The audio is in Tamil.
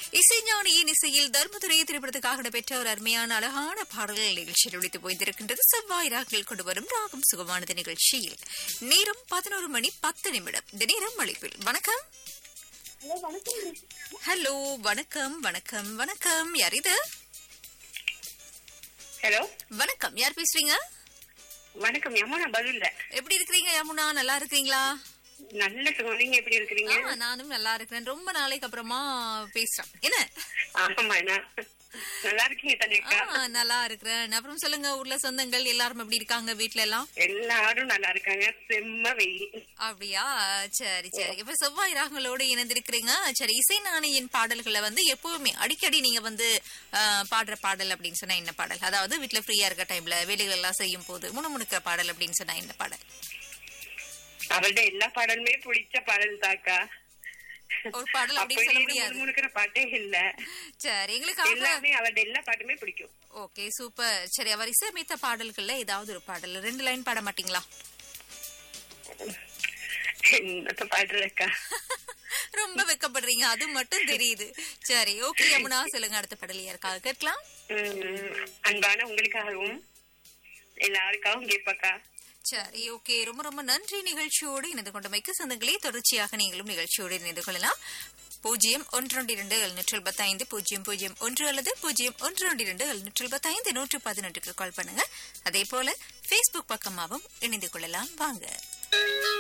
இசைஞானியின் இசையில் தர்மதுரை திரைப்படத்துக்காக நடைபெற்ற ஒரு அருமையான அழகான பாடல்கள் நிகழ்ச்சியில் ஒழித்து போய்ந்திருக்கின்றது செவ்வாய் ராகில் கொண்டு வரும் ராகம் சுகமானது நிகழ்ச்சியில் நேரம் பதினோரு மணி பத்து நிமிடம் இந்த நேரம் அழைப்பில் வணக்கம் ஹலோ வணக்கம் ஹலோ வணக்கம் வணக்கம் வணக்கம் யார் இது ஹலோ வணக்கம் யார் பேசுறீங்க வணக்கம் யமுனா பதில்ல எப்படி இருக்கிறீங்க யமுனா நல்லா இருக்கிறீங்களா நல்ல சுகம் நீங்க எப்படி இருக்கிறீங்க ஆ, நானும் நல்லா இருக்கிறேன் ரொம்ப நாளைக்கு அப்புறமா பேசுறேன் என்ன ஆமா நான் நல்லா இருக்கீங்க தனியக்கா ஆ, நல்லா இருக்கிறேன் அப்புறம் சொல்லுங்க ஊர்ல சொந்தங்கள் எல்லாரும் எப்படி இருக்காங்க வீட்ல எல்லாம் எல்லாரும் நல்லா இருக்காங்க செம்ம வெயில் அப்படியா சரி சரி இப்ப செவ்வாய் ராகங்களோட இணைந்திருக்கிறீங்க சரி இசை நாணியின் பாடல்களை வந்து எப்பவுமே அடிக்கடி நீங்க வந்து ஆ, பாடுற பாடல் அப்படின்னு சொன்னா என்ன பாடல் அதாவது வீட்ல ஃப்ரீயா இருக்க டைம்ல வேலைகள் எல்லாம் செய்யும் போது முணுமுணுக்கிற பாடல் அப்படின்னு சொன்னா என்ன பாடல் அவள்ட எல்லா பாடலுமே பிடிச்ச பாடல் தாக்கா ஒரு பாடல் அப்படின்னு சொல்ல முடியாது முழுக்கிற பாட்டே இல்ல சரி எங்களுக்காக எல்லாமே அவள்ட எல்லா பாட்டுமே பிடிக்கும் ஓகே சூப்பர் சரி அவர் இசையமைத்த பாடல்கள்ல ஏதாவது ஒரு பாடல் ரெண்டு லைன் பாட மாட்டீங்களா என்னத்த பாடுறக்கா ரொம்ப வெக்கப்படுறீங்க அது மட்டும் தெரியுது சரி ஓகே யமுனா சொல்லுங்க அடுத்த பாடல் யாருக்காக கேட்கலாம் உம், அன்பான உங்களுக்காகவும் எல்லாருக்காகவும் கேட்பாக்கா சரி ஓகே ரொம்ப ரொம்ப நன்றி நிகழ்ச்சியோடு இணைந்து கொண்டமைக்கு சொந்தங்களே தொடர்ச்சியாக நீங்களும் நிகழ்ச்சியோடு இணைந்து கொள்ளலாம் பூஜ்ஜியம் ஒன்று இரண்டு எழுநூற்று எழுபத்தி ஐந்து பூஜ்ஜியம் பூஜ்ஜியம் ஒன்று அல்லது பூஜ்ஜியம் ஒன்று இரண்டு எழுநூற்று எழுபத்தி ஐந்து நூற்று பதினெட்டுக்கு கால் பண்ணுங்க அதே போல பேஸ்புக் பக்கமாகவும் இணைந்து கொள்ளலாம் வாங்க